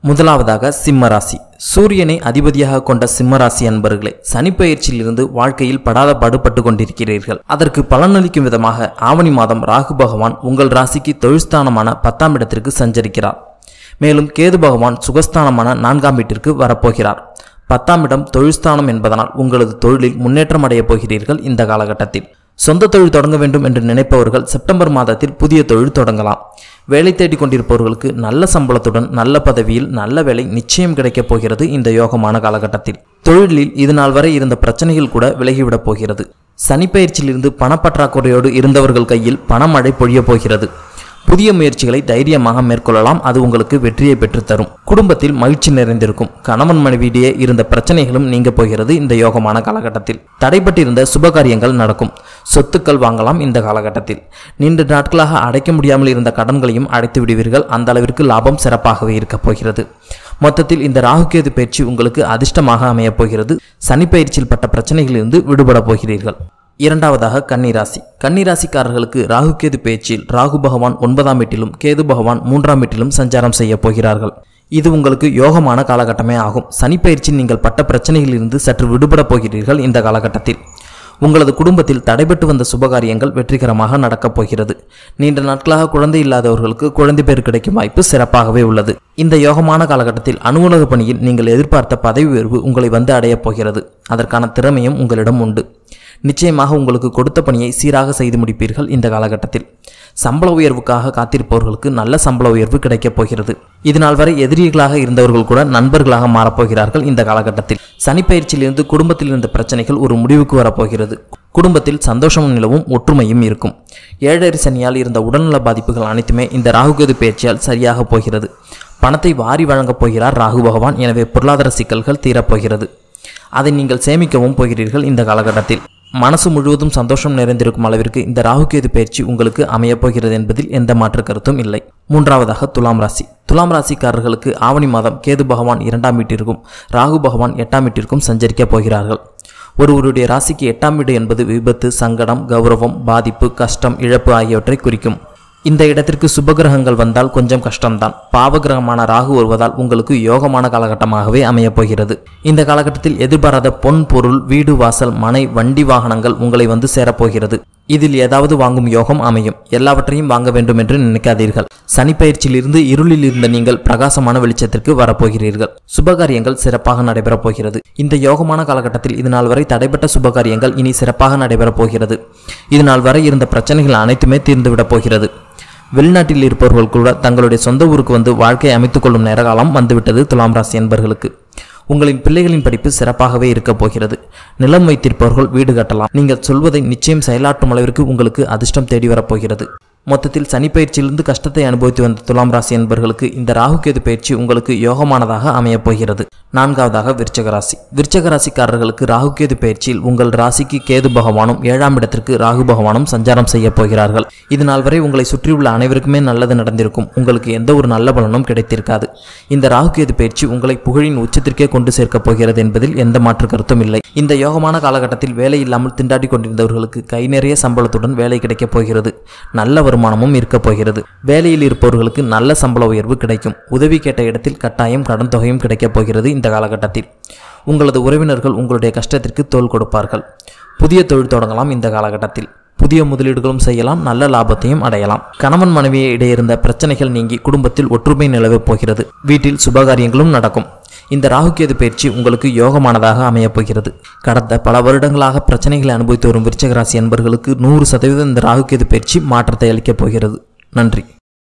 முதலாவதாக சிம்ம ராசி சூரியனை அதிபதியாக கொண்ட சிம்ம ராசி அன்பர்களே சனிப்பெயர்ச்சியிலிருந்து வாழ்க்கையில் படாத பாடுபட்டு கொண்டிருக்கிறீர்கள் அதற்கு பலனளிக்கும் விதமாக ஆவணி மாதம் ராகு பகவான் உங்கள் ராசிக்கு தொழில்ஸ்தானமான பத்தாம் இடத்திற்கு சஞ்சரிக்கிறார் மேலும் கேது பகவான் சுகஸ்தானமான நான்காம் வீட்டிற்கு வரப்போகிறார் பத்தாம் இடம் தொழில்ஸ்தானம் என்பதனால் உங்களது தொழிலில் முன்னேற்றம் அடையப் போகிறீர்கள் இந்த காலகட்டத்தில் சொந்த தொழில் தொடங்க வேண்டும் என்று நினைப்பவர்கள் செப்டம்பர் மாதத்தில் புதிய தொழில் தொடங்கலாம் வேலை தேடிக் கொண்டிருப்பவர்களுக்கு நல்ல சம்பளத்துடன் நல்ல பதவியில் நல்ல வேலை நிச்சயம் கிடைக்கப் போகிறது இந்த யோகமான காலகட்டத்தில் தொழிலில் இது நாள் வரை இருந்த பிரச்சனைகள் கூட விலகிவிடப் போகிறது சனிப்பெயர்ச்சியிலிருந்து பணப்பற்றாக்குறையோடு இருந்தவர்கள் கையில் பணமழை பொழியப் போகிறது புதிய முயற்சிகளை தைரியமாக மேற்கொள்ளலாம் அது உங்களுக்கு வெற்றியை பெற்றுத்தரும் குடும்பத்தில் மகிழ்ச்சி நிறைந்திருக்கும் கணவன் மனைவியிடையே இருந்த பிரச்சனைகளும் நீங்க போகிறது இந்த யோகமான காலகட்டத்தில் தடைப்பட்டிருந்த சுபகாரியங்கள் நடக்கும் சொத்துக்கள் வாங்கலாம் இந்த காலகட்டத்தில் நீண்ட நாட்களாக அடைக்க முடியாமல் இருந்த கடன்களையும் அடைத்து விடுவீர்கள் அந்த அளவிற்கு லாபம் சிறப்பாகவே இருக்கப் போகிறது மொத்தத்தில் இந்த ராகுகேது பயிற்சி உங்களுக்கு அதிர்ஷ்டமாக அமையப் போகிறது சனி பயிற்சியில் பட்ட பிரச்சனைகளிலிருந்து விடுபட போகிறீர்கள் இரண்டாவதாக கன்னிராசி கன்னிராசிக்காரர்களுக்கு ராகு கேது பேச்சில் ராகு பகவான் ஒன்பதாம் வீட்டிலும் கேது பகவான் மூன்றாம் வீட்டிலும் சஞ்சாரம் செய்ய போகிறார்கள் இது உங்களுக்கு யோகமான காலகட்டமே ஆகும் சனிப்பயிற்சியில் நீங்கள் பட்ட பிரச்சனைகளிலிருந்து சற்று விடுபடப் போகிறீர்கள் இந்த காலகட்டத்தில் உங்களது குடும்பத்தில் தடைபட்டு வந்த சுபகாரியங்கள் வெற்றிகரமாக நடக்கப் போகிறது நீண்ட நாட்களாக குழந்தை இல்லாதவர்களுக்கு குழந்தை பேர் கிடைக்கும் வாய்ப்பு சிறப்பாகவே உள்ளது இந்த யோகமான காலகட்டத்தில் அலுவலக பணியில் நீங்கள் எதிர்பார்த்த பதவி உயர்வு உங்களை வந்து அடையப் போகிறது அதற்கான திறமையும் உங்களிடம் உண்டு நிச்சயமாக உங்களுக்கு கொடுத்த பணியை சீராக செய்து முடிப்பீர்கள் இந்த காலகட்டத்தில் சம்பள உயர்வுக்காக காத்திருப்பவர்களுக்கு நல்ல சம்பள உயர்வு கிடைக்கப் போகிறது இதனால் வரை எதிரிகளாக இருந்தவர்கள் கூட நண்பர்களாக மாறப்போகிறார்கள் இந்த காலகட்டத்தில் சனிப்பயிற்சியிலிருந்து குடும்பத்தில் இருந்த பிரச்சனைகள் ஒரு முடிவுக்கு வரப்போகிறது குடும்பத்தில் சந்தோஷமும் நிலவும் ஒற்றுமையும் இருக்கும் ஏழரை சனியால் இருந்த உடல்நல பாதிப்புகள் அனைத்துமே இந்த ராகுகேது பயிற்சியால் சரியாக போகிறது பணத்தை வாரி வழங்கப் போகிறார் ராகு பகவான் எனவே பொருளாதார சிக்கல்கள் தீரப்போகிறது அதை நீங்கள் சேமிக்கவும் போகிறீர்கள் இந்த காலகட்டத்தில் மனசு முழுவதும் சந்தோஷம் நிறைந்திருக்கும் அளவிற்கு இந்த ராகுகேது பயிற்சி உங்களுக்கு அமையப் போகிறது என்பதில் எந்த மாற்று கருத்தும் இல்லை மூன்றாவதாக துலாம் ராசி துலாம் ராசிக்காரர்களுக்கு ஆவணி மாதம் கேது பகவான் இரண்டாம் வீட்டிற்கும் ராகு பகவான் எட்டாம் வீட்டிற்கும் சஞ்சரிக்கப் போகிறார்கள் ஒருவருடைய ராசிக்கு எட்டாம் வீடு என்பது விபத்து சங்கடம் கௌரவம் பாதிப்பு கஷ்டம் இழப்பு ஆகியவற்றை குறிக்கும் இந்த இடத்திற்கு சுபகிரகங்கள் வந்தால் கொஞ்சம் கஷ்டம்தான் பாவகிரகமான ராகு வருவதால் உங்களுக்கு யோகமான காலகட்டமாகவே அமையப் போகிறது இந்த காலகட்டத்தில் எதிர்பாராத பொன் பொருள் வீடு வாசல் மனை வண்டி வாகனங்கள் உங்களை வந்து சேரப்போகிறது இதில் ஏதாவது வாங்கும் யோகம் அமையும் எல்லாவற்றையும் வாங்க வேண்டும் என்று நினைக்காதீர்கள் சனிப்பயிற்சியிலிருந்து இருளில் இருந்த நீங்கள் பிரகாசமான வெளிச்சத்திற்கு வரப்போகிறீர்கள் சுபகாரியங்கள் சிறப்பாக நடைபெறப் போகிறது இந்த யோகமான காலகட்டத்தில் இதுநாள் வரை தடைப்பட்ட சுபகாரியங்கள் இனி சிறப்பாக நடைபெறப் போகிறது இதுநாள் வரை இருந்த பிரச்சனைகள் அனைத்துமே தீர்ந்துவிடப் போகிறது வெளிநாட்டில் இருப்பவர்கள் கூட தங்களுடைய சொந்த ஊருக்கு வந்து வாழ்க்கையை அமைத்துக் கொள்ளும் நேரகாலம் வந்துவிட்டது துலாம் ராசி என்பர்களுக்கு உங்களின் பிள்ளைகளின் படிப்பு சிறப்பாகவே இருக்கப் போகிறது நிலம் வைத்திருப்பவர்கள் வீடு கட்டலாம் நீங்கள் சொல்வதை நிச்சயம் செயலாற்றும் அளவிற்கு உங்களுக்கு அதிர்ஷ்டம் தேடி வரப்போகிறது மொத்தத்தில் சனிப்பயிற்சியிலிருந்து கஷ்டத்தை அனுபவித்து வந்த துலாம் ராசி என்பர்களுக்கு இந்த ராகுகேது பயிற்சி உங்களுக்கு யோகமானதாக அமையப் போகிறது நான்காவதாக விருச்சக ராசி விருச்சக ராசிக்காரர்களுக்கு ராகுகேது பயிற்சியில் உங்கள் ராசிக்கு கேது பகவானும் ஏழாம் இடத்திற்கு ராகு பகவானும் சஞ்சாரம் செய்ய போகிறார்கள் இது நாள் வரை உங்களை சுற்றியுள்ள அனைவருக்குமே நல்லது நடந்திருக்கும் உங்களுக்கு எந்த ஒரு நல்ல பலனும் கிடைத்திருக்காது இந்த ராகுகேது பயிற்சி உங்களை புகழின் உச்சத்திற்கே கொண்டு சேர்க்கப் போகிறது என்பதில் எந்த மாற்று கருத்தும் இல்லை இந்த யோகமான காலகட்டத்தில் வேலை இல்லாமல் திண்டாடி கொண்டிருந்தவர்களுக்கு கை நிறைய சம்பளத்துடன் வேலை கிடைக்கப் போகிறது நல்ல வருமானமும் இருக்கப் போகிறது வேலையில் இருப்பவர்களுக்கு நல்ல சம்பள உயர்வு கிடைக்கும் உதவி கேட்ட இடத்தில் கட்டாயம் கடன் தொகையும் கிடைக்கப் போகிறது இந்த காலகட்டத்தில் உங்களது உறவினர்கள் உங்களுடைய கஷ்டத்திற்கு தோள் கொடுப்பார்கள் புதிய தொழில் தொடங்கலாம் இந்த காலகட்டத்தில் புதிய முதலீடுகளும் செய்யலாம் நல்ல லாபத்தையும் அடையலாம் கணவன் மனைவியை இடையே இருந்த பிரச்சனைகள் நீங்கி குடும்பத்தில் ஒற்றுமை நிலவப் போகிறது வீட்டில் சுபகாரியங்களும் நடக்கும் இந்த ராகுகேது பயிற்சி உங்களுக்கு யோகமானதாக அமையப் போகிறது கடந்த பல வருடங்களாக பிரச்சனைகளை அனுபவித்து வரும் விருச்சக ராசி அன்பர்களுக்கு நூறு சதவீதம் இந்த ராகுகேது பயிற்சி மாற்றத்தை அளிக்கப் போகிறது நன்றி